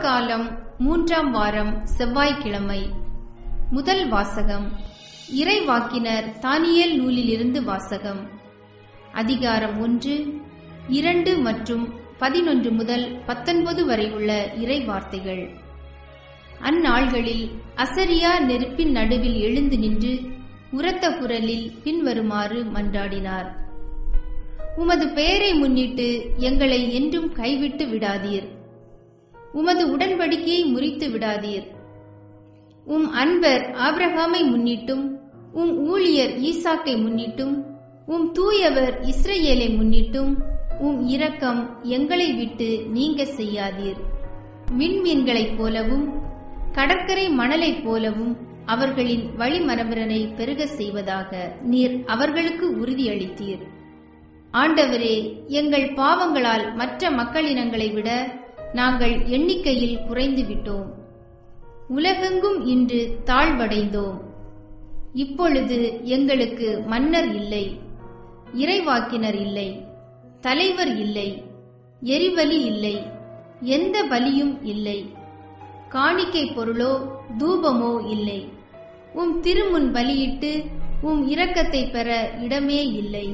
ராக்காலம் மூன்றாம் வாரம் செவ்வாய்க்கிழமை முதல் வாசகம் இறைவாக்கினர் தானியேல் நூலிலிருந்து வாசகம் அதிகாரம் ஒன்று இரண்டு மற்றும் பதினொன்று முதல் பத்தொன்பது வரை உள்ள இறை வார்த்தைகள் அந்நாள்களில் அசரியா நெருப்பின் நடுவில் எழுந்து நின்று உரத்த குரலில் பின்வருமாறு மன்றாடினார் உமது பெயரை முன்னிட்டு எங்களை என்றும் கைவிட்டு விடாதீர் உமது உடன்படிக்கையை முறித்து விடாதீர் உம் அன்பர் ஆபிரகாமை முன்னிட்டும் உம் ஊழியர் ஈசாக்கை முன்னிட்டும் உம் தூயவர் இஸ்ரேலை முன்னிட்டும் உம் இரக்கம் எங்களை விட்டு நீங்க செய்யாதீர் விண்மீன்களைப் போலவும் கடற்கரை மணலைப் போலவும் அவர்களின் வழிமரபரனை பெருக செய்வதாக நீர் அவர்களுக்கு உறுதியளித்தீர் ஆண்டவரே எங்கள் பாவங்களால் மற்ற மக்களினங்களை விட நாங்கள் எண்ணிக்கையில் குறைந்து விட்டோம் உலகெங்கும் இன்று தாழ்வடைந்தோம் இப்பொழுது எங்களுக்கு மன்னர் இல்லை இறைவாக்கினர் இல்லை தலைவர் இல்லை எரிபலி இல்லை எந்த பலியும் இல்லை காணிக்கை பொருளோ தூபமோ இல்லை உம் திருமுன் பலியிட்டு உம் இரக்கத்தை பெற இடமே இல்லை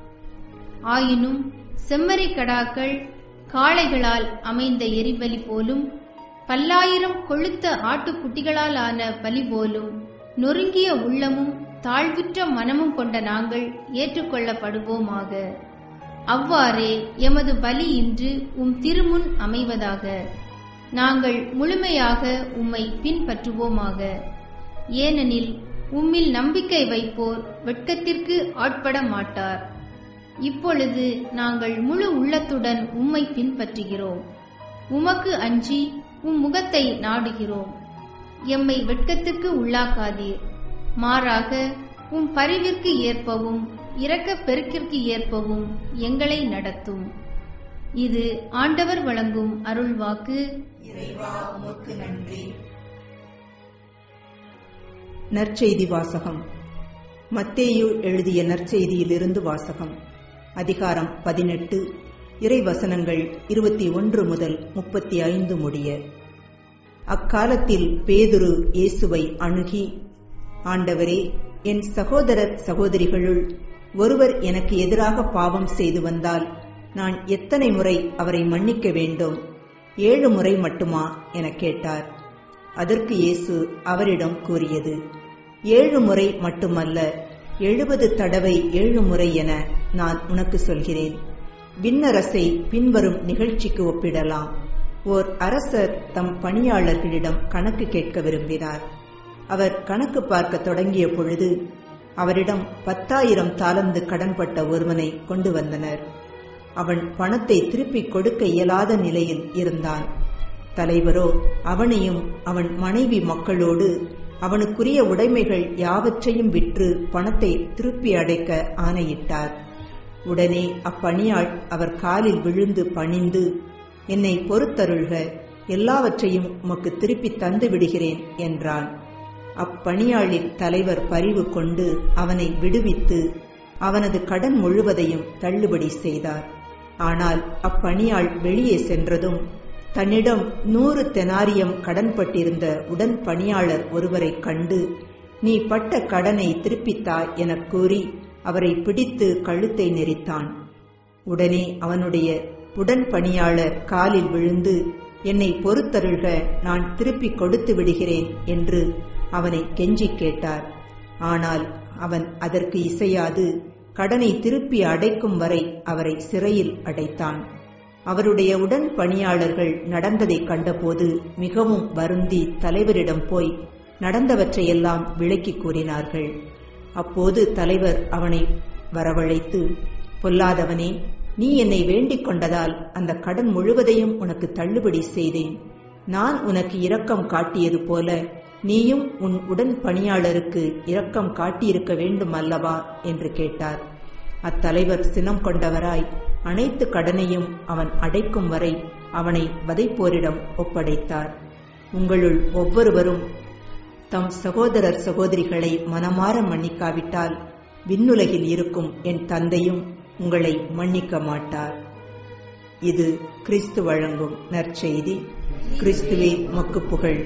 ஆயினும் செம்மறி கடாக்கள் காளைகளால் அமைந்த எரிபலி போலும் பல்லாயிரம் கொழுத்த ஆட்டுக்குட்டிகளால் ஆன பலி போலும் நொறுங்கிய உள்ளமும் தாழ்வுற்ற மனமும் கொண்ட நாங்கள் ஏற்றுக்கொள்ளப்படுவோமாக அவ்வாறே எமது பலி இன்று உம் திருமுன் அமைவதாக நாங்கள் முழுமையாக உம்மை பின்பற்றுவோமாக ஏனெனில் உம்மில் நம்பிக்கை வைப்போர் வெட்கத்திற்கு ஆட்பட மாட்டார் இப்பொழுது நாங்கள் முழு உள்ளத்துடன் உம்மை பின்பற்றுகிறோம் உமக்கு அஞ்சி உம் முகத்தை நாடுகிறோம் எம்மை வெட்கத்துக்கு உள்ளாக்காதீர் மாறாக உம் பரிவிற்கு ஏற்பவும் இரக்க பெருக்கிற்கு ஏற்பவும் எங்களை நடத்தும் இது ஆண்டவர் வழங்கும் அருள்வாக்கு இறைவா உமக்கு நன்றி நற்செய்தி வாசகம் மத்தேயு எழுதிய நற்செய்தியிலிருந்து வாசகம் அதிகாரம் பதினெட்டு இறைவசனங்கள் இருபத்தி ஒன்று முதல் முப்பத்தி ஐந்து முடிய அக்காலத்தில் பேதுரு இயேசுவை அணுகி ஆண்டவரே என் சகோதரர் சகோதரிகளுள் ஒருவர் எனக்கு எதிராக பாவம் செய்து வந்தால் நான் எத்தனை முறை அவரை மன்னிக்க வேண்டும் ஏழு முறை மட்டுமா எனக் கேட்டார் அதற்கு இயேசு அவரிடம் கூறியது ஏழு முறை மட்டுமல்ல எழுபது தடவை ஏழு முறை என நான் உனக்கு சொல்கிறேன் விண்ணரசை பின்வரும் நிகழ்ச்சிக்கு ஒப்பிடலாம் ஓர் அரசர் தம் பணியாளர்களிடம் கணக்கு கேட்க விரும்பினார் அவர் கணக்கு பார்க்க தொடங்கிய பொழுது அவரிடம் பத்தாயிரம் தாளந்து கடன்பட்ட ஒருவனை கொண்டு வந்தனர் அவன் பணத்தை திருப்பிக் கொடுக்க இயலாத நிலையில் இருந்தான் தலைவரோ அவனையும் அவன் மனைவி மக்களோடு அவனுக்குரிய உடைமைகள் யாவற்றையும் விற்று பணத்தை திருப்பி அடைக்க ஆணையிட்டார் உடனே அப்பணியாள் அவர் காலில் விழுந்து பணிந்து என்னை பொறுத்தருள்க எல்லாவற்றையும் உமக்கு திருப்பி தந்து விடுகிறேன் என்றான் அப்பணியாளின் தலைவர் பரிவு கொண்டு அவனை விடுவித்து அவனது கடன் முழுவதையும் தள்ளுபடி செய்தார் ஆனால் அப்பணியாள் வெளியே சென்றதும் தன்னிடம் நூறு தெனாரியம் கடன்பட்டிருந்த உடன் பணியாளர் ஒருவரை கண்டு நீ பட்ட கடனை திருப்பித்தா எனக் கூறி அவரை பிடித்து கழுத்தை நெரித்தான் உடனே அவனுடைய உடன் பணியாளர் காலில் விழுந்து என்னை பொறுத்தருள்க நான் திருப்பிக் கொடுத்து விடுகிறேன் என்று அவனை கெஞ்சிக் கேட்டார் ஆனால் அவன் அதற்கு இசையாது கடனை திருப்பி அடைக்கும் வரை அவரை சிறையில் அடைத்தான் அவருடைய உடன் பணியாளர்கள் நடந்ததைக் கண்டபோது மிகவும் வருந்தி தலைவரிடம் போய் நடந்தவற்றையெல்லாம் விளக்கிக் கூறினார்கள் அப்போது தலைவர் அவனை வரவழைத்து பொல்லாதவனே நீ என்னை வேண்டிக் கொண்டதால் அந்த கடன் முழுவதையும் உனக்கு தள்ளுபடி செய்தேன் நான் உனக்கு இரக்கம் காட்டியது போல நீயும் உன் உடன் பணியாளருக்கு இரக்கம் காட்டியிருக்க வேண்டும் அல்லவா என்று கேட்டார் அத்தலைவர் சினம் கொண்டவராய் அனைத்து கடனையும் அவன் அடைக்கும் வரை அவனை வதைப்போரிடம் ஒப்படைத்தார் உங்களுள் ஒவ்வொருவரும் தம் சகோதரர் சகோதரிகளை மனமாற மன்னிக்காவிட்டால் விண்ணுலகில் இருக்கும் என் தந்தையும் உங்களை மன்னிக்க மாட்டார் இது கிறிஸ்து வழங்கும் நற்செய்தி கிறிஸ்துவே மக்கு புகழ்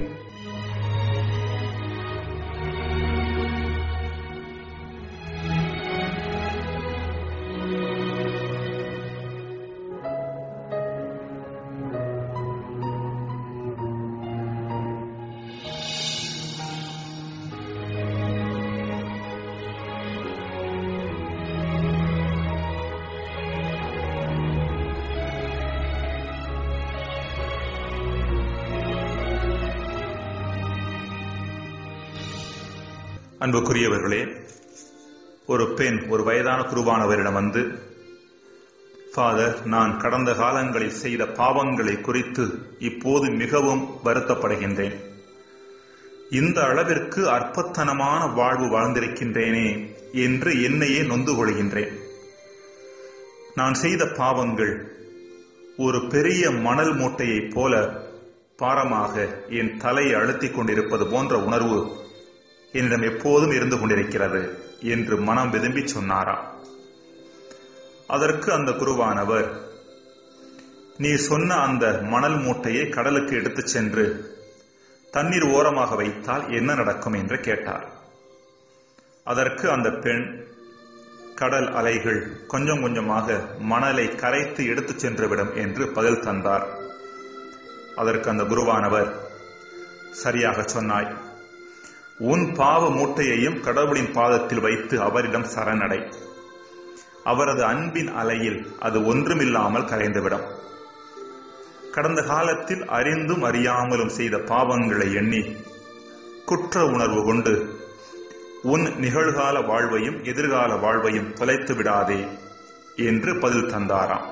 அன்புக்குரியவர்களே ஒரு பெண் ஒரு வயதான குருவானவரிடம் வந்து ஃபாதர் நான் கடந்த காலங்களில் செய்த பாவங்களை குறித்து இப்போது மிகவும் வருத்தப்படுகின்றேன் இந்த அளவிற்கு அற்பத்தனமான வாழ்வு வாழ்ந்திருக்கின்றேனே என்று என்னையே நொந்து கொள்கின்றேன் நான் செய்த பாவங்கள் ஒரு பெரிய மணல் மூட்டையைப் போல பாரமாக என் தலையை அழுத்திக் கொண்டிருப்பது போன்ற உணர்வு என்னிடம் எப்போதும் இருந்து கொண்டிருக்கிறது என்று மனம் விரும்பி சொன்னாரா அதற்கு அந்த குருவானவர் நீ சொன்ன அந்த மணல் மூட்டையை கடலுக்கு எடுத்துச் சென்று தண்ணீர் ஓரமாக வைத்தால் என்ன நடக்கும் என்று கேட்டார் அதற்கு அந்த பெண் கடல் அலைகள் கொஞ்சம் கொஞ்சமாக மணலை கரைத்து எடுத்துச் சென்றுவிடும் என்று பதில் தந்தார் அதற்கு அந்த குருவானவர் சரியாக சொன்னாய் உன் பாவ மூட்டையையும் கடவுளின் பாதத்தில் வைத்து அவரிடம் சரணடை அவரது அன்பின் அலையில் அது ஒன்றுமில்லாமல் கரைந்துவிடும் கடந்த காலத்தில் அறிந்தும் அறியாமலும் செய்த பாவங்களை எண்ணி குற்ற உணர்வு கொண்டு உன் நிகழ்கால வாழ்வையும் எதிர்கால வாழ்வையும் தொலைத்து விடாதே என்று பதில் தந்தாராம்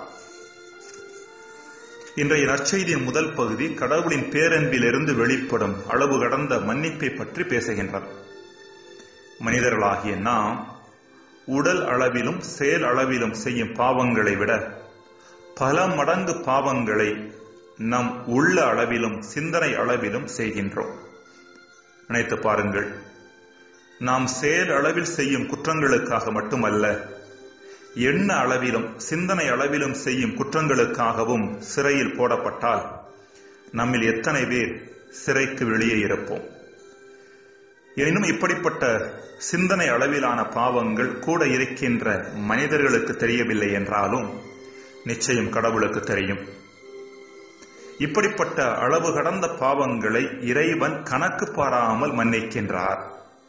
இன்றைய நற்செய்தியின் முதல் பகுதி கடவுளின் பேரன்பிலிருந்து வெளிப்படும் அளவு கடந்த மன்னிப்பை பற்றி பேசுகின்றது மனிதர்களாகிய நாம் உடல் அளவிலும் செயல் அளவிலும் செய்யும் பாவங்களை விட பல மடங்கு பாவங்களை நம் உள்ள அளவிலும் சிந்தனை அளவிலும் செய்கின்றோம் நினைத்து பாருங்கள் நாம் செயல் அளவில் செய்யும் குற்றங்களுக்காக மட்டுமல்ல எண்ண அளவிலும் சிந்தனை அளவிலும் செய்யும் குற்றங்களுக்காகவும் சிறையில் போடப்பட்டால் நம்மில் எத்தனை பேர் சிறைக்கு வெளியே இருப்போம் எனினும் இப்படிப்பட்ட சிந்தனை அளவிலான பாவங்கள் கூட இருக்கின்ற மனிதர்களுக்கு தெரியவில்லை என்றாலும் நிச்சயம் கடவுளுக்கு தெரியும் இப்படிப்பட்ட அளவு கடந்த பாவங்களை இறைவன் கணக்கு பாராமல் மன்னிக்கின்றார்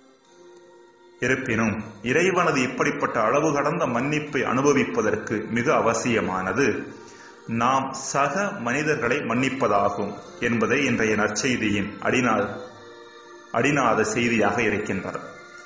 இருப்பினும் இறைவனது இப்படிப்பட்ட அளவு கடந்த மன்னிப்பை அனுபவிப்பதற்கு மிக அவசியமானது நாம் சக மனிதர்களை மன்னிப்பதாகும் என்பதை இன்றைய நற்செய்தியின் அடிநா அடிநாத செய்தியாக இருக்கின்றது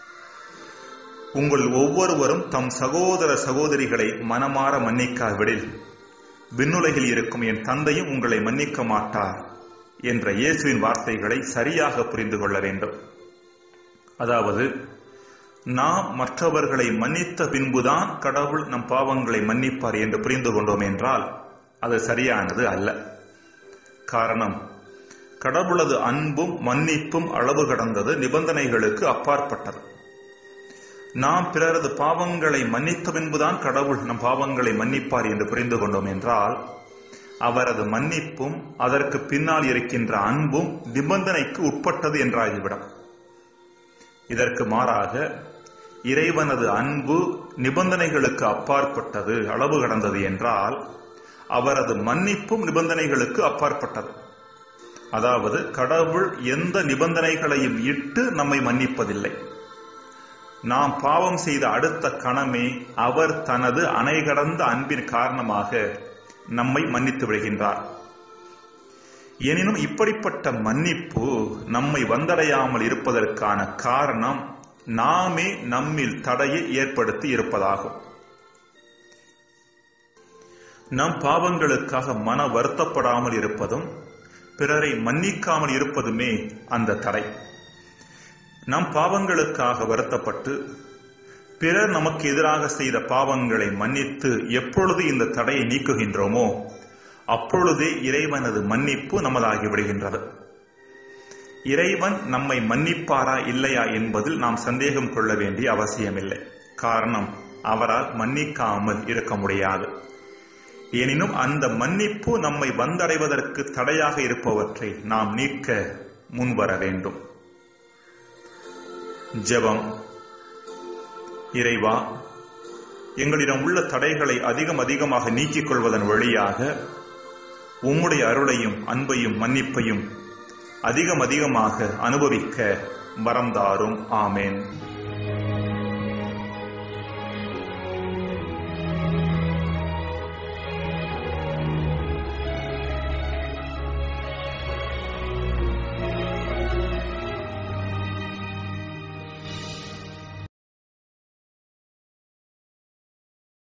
உங்கள் ஒவ்வொருவரும் தம் சகோதர சகோதரிகளை மனமாற மன்னிக்காவிடில் விண்ணுலகில் இருக்கும் என் தந்தையும் உங்களை மன்னிக்க மாட்டார் என்ற இயேசுவின் வார்த்தைகளை சரியாக புரிந்து கொள்ள வேண்டும் அதாவது நாம் மற்றவர்களை மன்னித்த பின்புதான் கடவுள் நம் பாவங்களை மன்னிப்பார் என்று புரிந்து கொண்டோம் என்றால் அது சரியானது அல்ல காரணம் கடவுளது அன்பும் மன்னிப்பும் அளவு கடந்தது நிபந்தனைகளுக்கு அப்பாற்பட்டது நாம் பிறரது பாவங்களை மன்னித்த பின்புதான் கடவுள் நம் பாவங்களை மன்னிப்பார் என்று புரிந்து கொண்டோம் என்றால் அவரது மன்னிப்பும் அதற்கு பின்னால் இருக்கின்ற அன்பும் நிபந்தனைக்கு உட்பட்டது என்றாகிவிடும் இதற்கு மாறாக இறைவனது அன்பு நிபந்தனைகளுக்கு அப்பாற்பட்டது அளவு கடந்தது என்றால் அவரது மன்னிப்பும் நிபந்தனைகளுக்கு அப்பாற்பட்டது அதாவது கடவுள் எந்த நிபந்தனைகளையும் இட்டு நம்மை மன்னிப்பதில்லை நாம் பாவம் செய்த அடுத்த கணமே அவர் தனது அணை கடந்த அன்பின் காரணமாக நம்மை மன்னித்து விடுகின்றார் எனினும் இப்படிப்பட்ட மன்னிப்பு நம்மை வந்தடையாமல் இருப்பதற்கான காரணம் நாமே நம்மில் தடையை ஏற்படுத்தி இருப்பதாகும் நம் பாவங்களுக்காக மன வருத்தப்படாமல் இருப்பதும் பிறரை மன்னிக்காமல் இருப்பதுமே அந்த தடை நம் பாவங்களுக்காக வருத்தப்பட்டு பிறர் நமக்கு எதிராக செய்த பாவங்களை மன்னித்து எப்பொழுது இந்த தடையை நீக்குகின்றோமோ அப்பொழுதே இறைவனது மன்னிப்பு நமதாகி விடுகின்றது இறைவன் நம்மை மன்னிப்பாரா இல்லையா என்பதில் நாம் சந்தேகம் கொள்ள வேண்டிய அவசியமில்லை காரணம் அவரால் மன்னிக்காமல் இருக்க முடியாது எனினும் அந்த மன்னிப்பு நம்மை வந்தடைவதற்கு தடையாக இருப்பவற்றை நாம் நீக்க முன்வர வேண்டும் ஜெபம் இறைவா எங்களிடம் உள்ள தடைகளை அதிகம் அதிகமாக நீக்கிக் கொள்வதன் வழியாக உம்முடைய அருளையும் அன்பையும் மன்னிப்பையும் அதிகம் அதிகமாக அனுபவிக்க வரந்தாரும் ஆமேன்